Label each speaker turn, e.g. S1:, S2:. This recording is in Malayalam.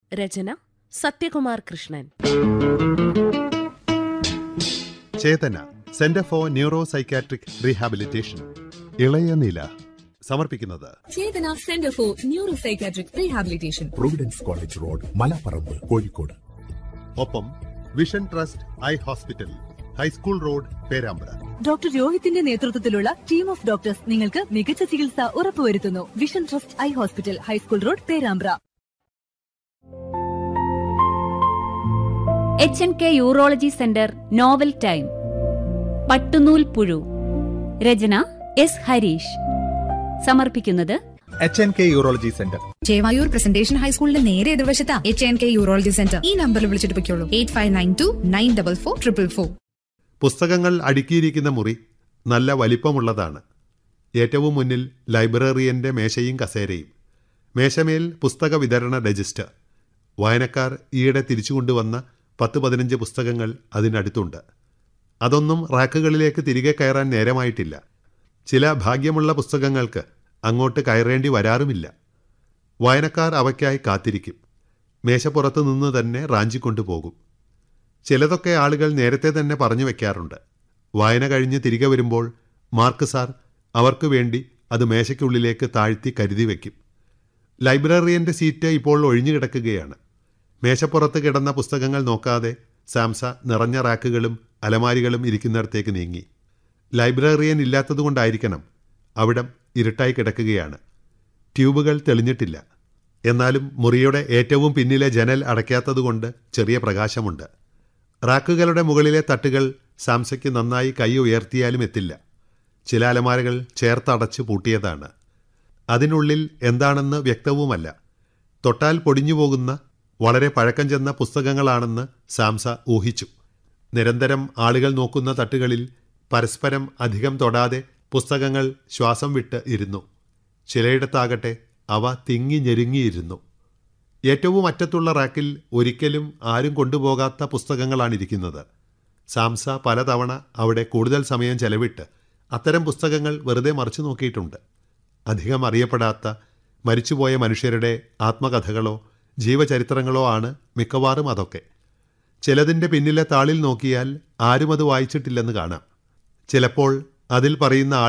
S1: Rachana Sathyakumar Krishnan
S2: Chetana center for neuro psychiatric rehabilitation ഇളയ നില സമർപ്പിക്കുന്നത്
S3: Chetana center for neuro psychiatric rehabilitation
S4: providence college road Malaparamba Kozhikode
S2: ഒപ്പം vision trust eye hospital high school road Perambra
S5: doctor രോഹിത്തിന്റെ നേതൃത്വത്തിലുള്ള ടീം ഓഫ് ഡോക്ടേഴ്സ് നിങ്ങൾക്ക് മികച്ച ചികിത്സ ഉറപ്പുവരുത്തുന്നു vision trust eye hospital high school road Perambra
S6: H N K urology center novel time പട്ടുനൂൽ പുഴു രചന എസ് ഹരീഷ് സമർപ്പിക്കുന്നത്
S7: H N K urology center
S8: Chevayur presentation ഹൈസ്കൂളിന്റെ നേരെ എതിർവശത്താ H N K urology centre ഈ നമ്പറിൽ വിളിച്ചിട്ട് പൊയ്ക്കോളൂ eight five nine two nine double four triple four
S2: പുസ്തകങ്ങൾ അടുക്കിയിരിക്കുന്ന മുറി നല്ല വലിപ്പമുള്ളതാണ് ഏറ്റവും മുന്നിൽ ലൈബ്രറിയന്റെ മേശയും കസേരയും മേശമേൽ പുസ്തക വിതരണ രജിസ്റ്റർ വായനക്കാർ ഈയിടെ തിരിച്ചു കൊണ്ടുവന്ന പത്ത് പതിനഞ്ച് പുസ്തകങ്ങൾ അതിനടുത്തുണ്ട് അതൊന്നും റാക്കുകളിലേക്ക് തിരികെ കയറാൻ നേരമായിട്ടില്ല ചില ഭാഗ്യമുള്ള പുസ്തകങ്ങൾക്ക് അങ്ങോട്ട് കയറേണ്ടി വരാറുമില്ല വായനക്കാർ അവയ്ക്കായി കാത്തിരിക്കും മേശപ്പുറത്ത് നിന്ന് തന്നെ റാഞ്ചിക്കൊണ്ടുപോകും ചിലതൊക്കെ ആളുകൾ നേരത്തെ തന്നെ പറഞ്ഞു വെക്കാറുണ്ട് വായന കഴിഞ്ഞ് തിരികെ വരുമ്പോൾ മാർക്ക് സാർ അവർക്ക് വേണ്ടി അത് മേശയ്ക്കുള്ളിലേക്ക് താഴ്ത്തി കരുതി വയ്ക്കും ലൈബ്രറിയൻ്റെ സീറ്റ് ഇപ്പോൾ ഒഴിഞ്ഞു കിടക്കുകയാണ് മേശപ്പുറത്ത് കിടന്ന പുസ്തകങ്ങൾ നോക്കാതെ സാംസ നിറഞ്ഞ റാക്കുകളും അലമാരികളും ഇരിക്കുന്നിടത്തേക്ക് നീങ്ങി ലൈബ്രറിയൻ ഇല്ലാത്തതുകൊണ്ടായിരിക്കണം അവിടം ഇരുട്ടായി കിടക്കുകയാണ് ട്യൂബുകൾ തെളിഞ്ഞിട്ടില്ല എന്നാലും മുറിയുടെ ഏറ്റവും പിന്നിലെ ജനൽ അടയ്ക്കാത്തതുകൊണ്ട് ചെറിയ പ്രകാശമുണ്ട് റാക്കുകളുടെ മുകളിലെ തട്ടുകൾ സാംസയ്ക്ക് നന്നായി കൈ ഉയർത്തിയാലും എത്തില്ല ചില അലമാരകൾ ചേർത്തടച്ച് പൂട്ടിയതാണ് അതിനുള്ളിൽ എന്താണെന്ന് വ്യക്തവുമല്ല തൊട്ടാൽ പൊടിഞ്ഞു പോകുന്ന വളരെ പഴക്കം ചെന്ന പുസ്തകങ്ങളാണെന്ന് സാംസ ഊഹിച്ചു നിരന്തരം ആളുകൾ നോക്കുന്ന തട്ടുകളിൽ പരസ്പരം അധികം തൊടാതെ പുസ്തകങ്ങൾ ശ്വാസം വിട്ട് ഇരുന്നു ചിലയിടത്താകട്ടെ അവ തിങ്ങി ഞെരുങ്ങിയിരുന്നു ഏറ്റവും അറ്റത്തുള്ള റാക്കിൽ ഒരിക്കലും ആരും കൊണ്ടുപോകാത്ത പുസ്തകങ്ങളാണിരിക്കുന്നത് സാംസ പലതവണ അവിടെ കൂടുതൽ സമയം ചെലവിട്ട് അത്തരം പുസ്തകങ്ങൾ വെറുതെ മറിച്ചു നോക്കിയിട്ടുണ്ട് അധികം അറിയപ്പെടാത്ത മരിച്ചുപോയ മനുഷ്യരുടെ ആത്മകഥകളോ ജീവചരിത്രങ്ങളോ ആണ് മിക്കവാറും അതൊക്കെ ചിലതിൻ്റെ പിന്നിലെ താളിൽ നോക്കിയാൽ ആരും അത് വായിച്ചിട്ടില്ലെന്ന് കാണാം ചിലപ്പോൾ അതിൽ പറയുന്ന